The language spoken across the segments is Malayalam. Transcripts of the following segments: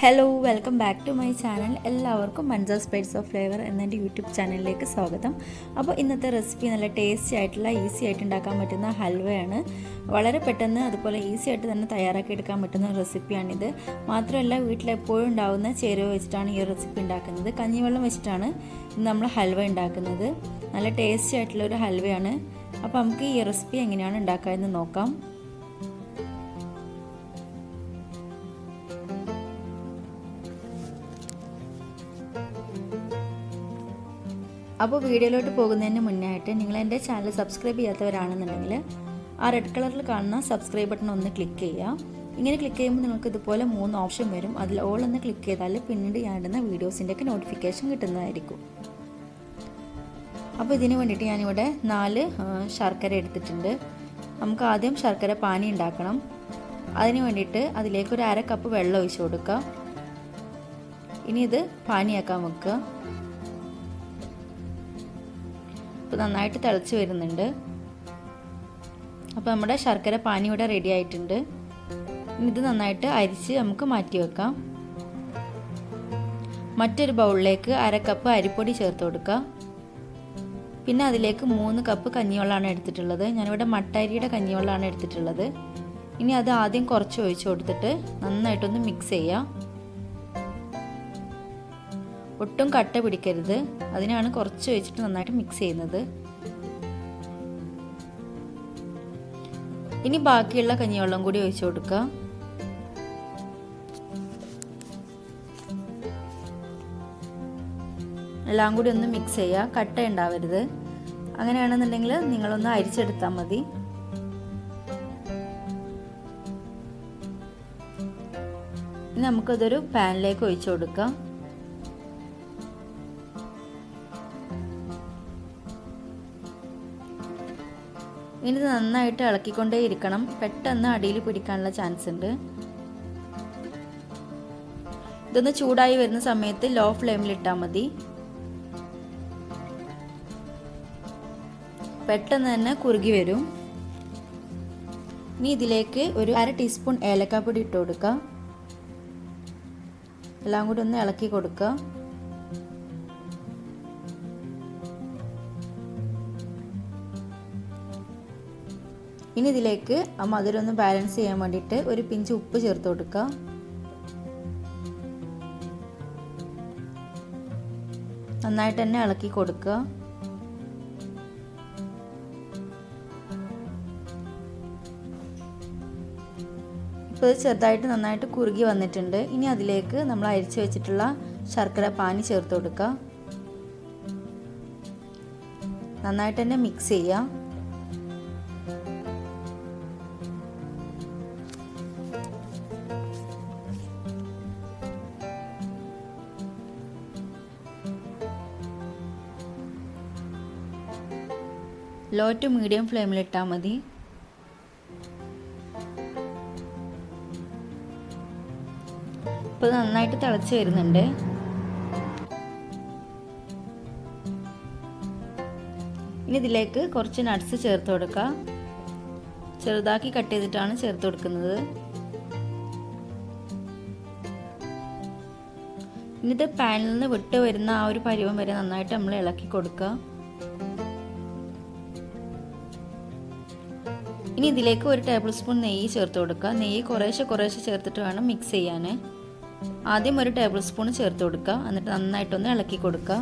hello welcome back to my channel എല്ലാവർക്കും മൻസ സ്പൈറ്റ്സ് ഓഫ് ഫ്ലേവർ എന്നെൻ്റെ യൂട്യൂബ് ചാനലിലേക്ക് സ്വാഗതം അപ്പോൾ ഇന്നത്തെ റെസിപ്പി നല്ല ടേസ്റ്റി ആയിട്ടുള്ള ഈസി ആയിട്ട് ഉണ്ടാക്കാൻ പറ്റുന്ന ഹൽവയാണ് വളരെ പെട്ടെന്ന് അതുപോലെ ഈസി ആയിട്ട് തന്നെ തയ്യാറാക്കി എടുക്കാൻ പറ്റുന്ന റെസിപ്പിയാണിത് മാത്രമല്ല വീട്ടിലെപ്പോഴും ഉണ്ടാകുന്ന ചേരുവ വെച്ചിട്ടാണ് ഈ റെസിപ്പി ഉണ്ടാക്കുന്നത് കഞ്ഞിവെള്ളം വെച്ചിട്ടാണ് ഇന്ന് നമ്മൾ ഹൽവ ഉണ്ടാക്കുന്നത് നല്ല ടേസ്റ്റി ആയിട്ടുള്ള ഒരു ഹൽവയാണ് അപ്പോൾ നമുക്ക് ഈ റെസിപ്പി എങ്ങനെയാണ് ഉണ്ടാക്കുക എന്ന് നോക്കാം അപ്പോൾ വീഡിയോയിലോട്ട് പോകുന്നതിന് മുന്നേ ആയിട്ട് നിങ്ങൾ എൻ്റെ ചാനൽ സബ്സ്ക്രൈബ് ചെയ്യാത്തവരാണെന്നുണ്ടെങ്കിൽ ആ റെഡ് കളറിൽ കാണുന്ന സബ്സ്ക്രൈബ് ബട്ടൺ ഒന്ന് ക്ലിക്ക് ചെയ്യുക ഇങ്ങനെ ക്ലിക്ക് ചെയ്യുമ്പോൾ നിങ്ങൾക്ക് ഇതുപോലെ മൂന്ന് ഓപ്ഷൻ വരും അതിൽ ഓൾ ഒന്ന് ക്ലിക്ക് ചെയ്താൽ പിന്നീട് ഞാൻ ഇടുന്ന വീഡിയോസിൻ്റെയൊക്കെ നോട്ടിഫിക്കേഷൻ കിട്ടുന്നതായിരിക്കും അപ്പോൾ ഇതിന് വേണ്ടിയിട്ട് ഞാനിവിടെ നാല് ശർക്കര എടുത്തിട്ടുണ്ട് നമുക്ക് ആദ്യം ശർക്കര പാനി ഉണ്ടാക്കണം അതിന് വേണ്ടിയിട്ട് അതിലേക്ക് ഒരു അര കപ്പ് വെള്ളം ഒഴിച്ചു കൊടുക്കുക ഇനി ഇത് പാനിയാക്കാൻ വെക്കുക ഇപ്പോൾ നന്നായിട്ട് തിളച്ച് വരുന്നുണ്ട് അപ്പോൾ നമ്മുടെ ശർക്കര പാനി ഇവിടെ റെഡി ആയിട്ടുണ്ട് ഇത് നന്നായിട്ട് അരിച്ച് നമുക്ക് മാറ്റി വെക്കാം മറ്റൊരു ബൗളിലേക്ക് അര കപ്പ് അരിപ്പൊടി ചേർത്ത് കൊടുക്കുക പിന്നെ അതിലേക്ക് മൂന്ന് കപ്പ് കഞ്ഞിവെള്ളമാണ് എടുത്തിട്ടുള്ളത് ഞാനിവിടെ മട്ടരിയുടെ കഞ്ഞിവെള്ളമാണ് എടുത്തിട്ടുള്ളത് ഇനി അത് ആദ്യം കുറച്ച് ഒഴിച്ചു കൊടുത്തിട്ട് നന്നായിട്ടൊന്ന് മിക്സ് ചെയ്യാം ഒട്ടും കട്ട പിടിക്കരുത് അതിനാണ് കുറച്ച് ഒഴിച്ചിട്ട് നന്നായിട്ട് മിക്സ് ചെയ്യുന്നത് ഇനി ബാക്കിയുള്ള കഞ്ഞിവെള്ളം കൂടി ഒഴിച്ചു കൊടുക്കുക എല്ലാം കൂടി ഒന്ന് മിക്സ് ചെയ്യുക കട്ട ഉണ്ടാവരുത് അങ്ങനെയാണെന്നുണ്ടെങ്കിൽ നിങ്ങളൊന്ന് അരിച്ചെടുത്താൽ മതി ഇനി നമുക്കതൊരു പാനിലേക്ക് ഒഴിച്ചു കൊടുക്കാം ഇനി ഇത് നന്നായിട്ട് ഇളക്കിക്കൊണ്ടേ ഇരിക്കണം പെട്ടെന്ന് അടിയിൽ പിടിക്കാനുള്ള ചാൻസ് ഉണ്ട് ഇതൊന്ന് ചൂടായി വരുന്ന സമയത്ത് ലോ ഫ്ലെയിമിൽ ഇട്ടാൽ മതി പെട്ടെന്ന് തന്നെ കുറുകി വരും ഇനി ഇതിലേക്ക് ഒരു അര ടീസ്പൂൺ ഏലക്കാപ്പൊടി ഇട്ട് കൊടുക്കുക എല്ലാം കൂടി ഒന്ന് ഇളക്കി കൊടുക്കുക ഇനി ഇതിലേക്ക് ആ മധുരം ഒന്ന് ബാലൻസ് ചെയ്യാൻ വേണ്ടിയിട്ട് ഒരു പിഞ്ച് ഉപ്പ് ചേർത്ത് കൊടുക്കുക നന്നായിട്ട് തന്നെ ഇളക്കി കൊടുക്കുക ഇപ്പോൾ ഇത് ചെറുതായിട്ട് നന്നായിട്ട് കുറുകി വന്നിട്ടുണ്ട് ഇനി അതിലേക്ക് നമ്മൾ അരിച്ചു വെച്ചിട്ടുള്ള ശർക്കര പാനി ചേർത്ത് കൊടുക്കുക നന്നായിട്ട് തന്നെ മിക്സ് ചെയ്യുക ലോ ടു മീഡിയം ഫ്ലെയിമിൽ ഇട്ടാൽ മതി ഇപ്പോൾ നന്നായിട്ട് തിളച്ച് വരുന്നുണ്ട് ഇനി ഇതിലേക്ക് കുറച്ച് നട്ട്സ് ചേർത്ത് കൊടുക്കുക ചെറുതാക്കി കട്ട് ചെയ്തിട്ടാണ് ചേർത്ത് കൊടുക്കുന്നത് ഇനി ഇത് പാനിൽ നിന്ന് വിട്ട് വരുന്ന ആ ഒരു പരുവം വരെ നന്നായിട്ട് നമ്മൾ ഇളക്കി കൊടുക്കുക ഇനി ഇതിലേക്ക് ഒരു ടേബിൾ സ്പൂൺ നെയ്യ് ചേർത്ത് കൊടുക്കുക നെയ്യ് കുറേശ്ശെ കുറേശ്ശെ ചേർത്തിട്ട് വേണം മിക്സ് ചെയ്യാൻ ആദ്യം ഒരു ടേബിൾ സ്പൂൺ ചേർത്ത് കൊടുക്കുക എന്നിട്ട് നന്നായിട്ടൊന്ന് ഇളക്കി കൊടുക്കുക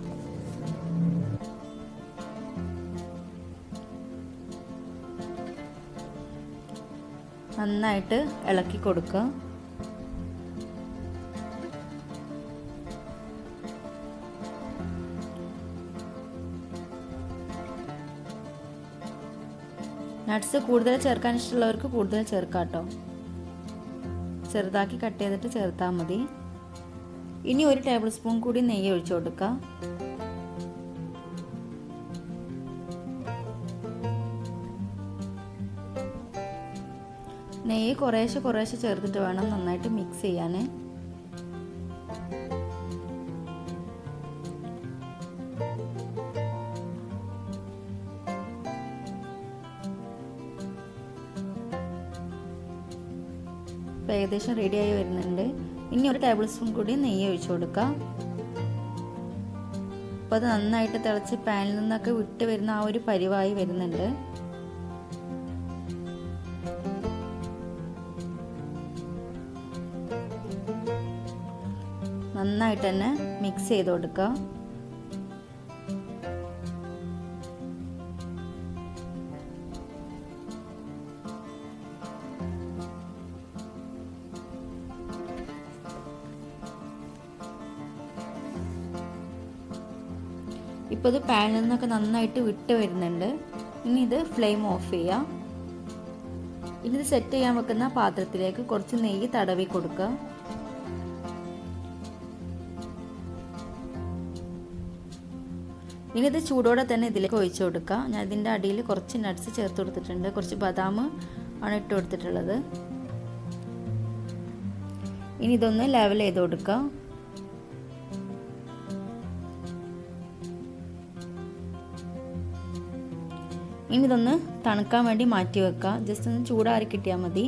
നന്നായിട്ട് ഇളക്കി കൊടുക്കുക നട്ട്സ് കൂടുതൽ ചേർക്കാൻ ഇഷ്ടമുള്ളവർക്ക് കൂടുതൽ ചേർക്കാം കേട്ടോ ചെറുതാക്കി കട്ട് ചെയ്തിട്ട് ചേർത്താൽ മതി ഇനി ഒരു ടേബിൾ സ്പൂൺ കൂടി നെയ്യ് ഒഴിച്ചു കൊടുക്കുക നെയ്യ് കുറേശ്ശെ കുറേശ്ശെ ചേർത്തിട്ട് വേണം നന്നായിട്ട് മിക്സ് ചെയ്യാൻ ഇപ്പോൾ ഏകദേശം റെഡിയായി വരുന്നുണ്ട് ഇനി ഒരു ടേബിൾ സ്പൂൺ കൂടി നെയ്യ് ഒഴിച്ചു കൊടുക്കുക അപ്പോൾ അത് നന്നായിട്ട് തിളച്ച് പാനിൽ നിന്നൊക്കെ വിട്ട് വരുന്ന ആ ഒരു പരിവായി വരുന്നുണ്ട് നന്നായിട്ട് തന്നെ മിക്സ് ചെയ്ത് കൊടുക്കുക ഇപ്പോൾ ഇത് പാനിൽ നിന്നൊക്കെ നന്നായിട്ട് വിട്ട് വരുന്നുണ്ട് ഇനി ഇത് ഫ്ലെയിം ഓഫ് ചെയ്യാം ഇനി ഇത് സെറ്റ് ചെയ്യാൻ വെക്കുന്ന പാത്രത്തിലേക്ക് കുറച്ച് നെയ്യ് തടവി കൊടുക്കുക ഇനി ഇത് ചൂടോടെ തന്നെ ഇതിലേക്ക് ഒഴിച്ചു കൊടുക്കുക ഞാൻ ഇതിൻ്റെ അടിയിൽ കുറച്ച് നട്ട്സ് ചേർത്ത് കൊടുത്തിട്ടുണ്ട് കുറച്ച് ബദാം ആണ് ഇട്ട് കൊടുത്തിട്ടുള്ളത് ഇനി ഇതൊന്ന് ലെവൽ ചെയ്ത് കൊടുക്കുക ഇനി ഇതൊന്ന് തണുക്കാൻ വേണ്ടി മാറ്റി വെക്കുക ജസ്റ്റ് ഒന്ന് ചൂടാറി കിട്ടിയാൽ മതി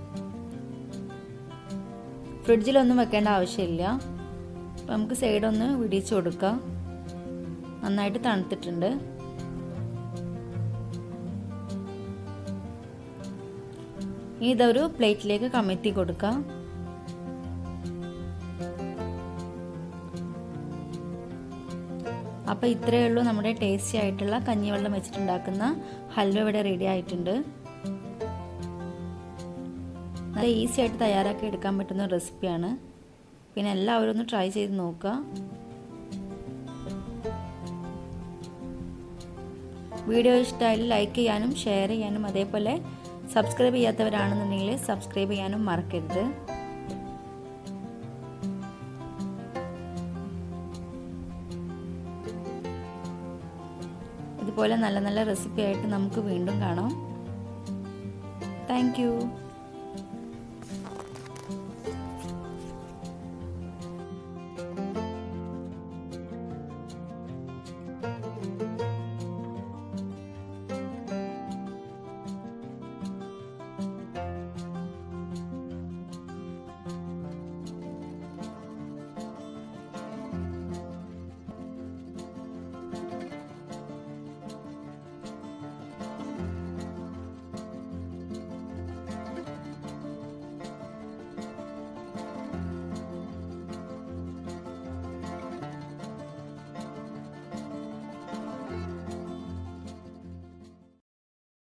ഫ്രിഡ്ജിലൊന്നും വെക്കേണ്ട ആവശ്യമില്ല അപ്പം നമുക്ക് സൈഡൊന്ന് വിടിച്ചു കൊടുക്കുക നന്നായിട്ട് തണുത്തിട്ടുണ്ട് ഇനി ഇതൊരു പ്ലേറ്റിലേക്ക് കമഴ്ത്തി കൊടുക്കുക അപ്പോൾ ഇത്രയേ ഉള്ളൂ നമ്മുടെ ടേസ്റ്റി ആയിട്ടുള്ള കഞ്ഞിവെള്ളം വെച്ചിട്ടുണ്ടാക്കുന്ന ഹൽവ ഇവിടെ റെഡി ആയിട്ടുണ്ട് നല്ല ഈസി ആയിട്ട് തയ്യാറാക്കി എടുക്കാൻ പറ്റുന്ന റെസിപ്പിയാണ് പിന്നെ എല്ലാവരും ഒന്ന് ട്രൈ ചെയ്ത് നോക്കുക വീഡിയോ ഇഷ്ടമായാൽ ലൈക്ക് ചെയ്യാനും ഷെയർ ചെയ്യാനും അതേപോലെ സബ്സ്ക്രൈബ് ചെയ്യാത്തവരാണെന്നുണ്ടെങ്കിൽ സബ്സ്ക്രൈബ് ചെയ്യാനും മറക്കരുത് ഇതുപോലെ നല്ല നല്ല റെസിപ്പി ആയിട്ട് നമുക്ക് വീണ്ടും കാണാം താങ്ക്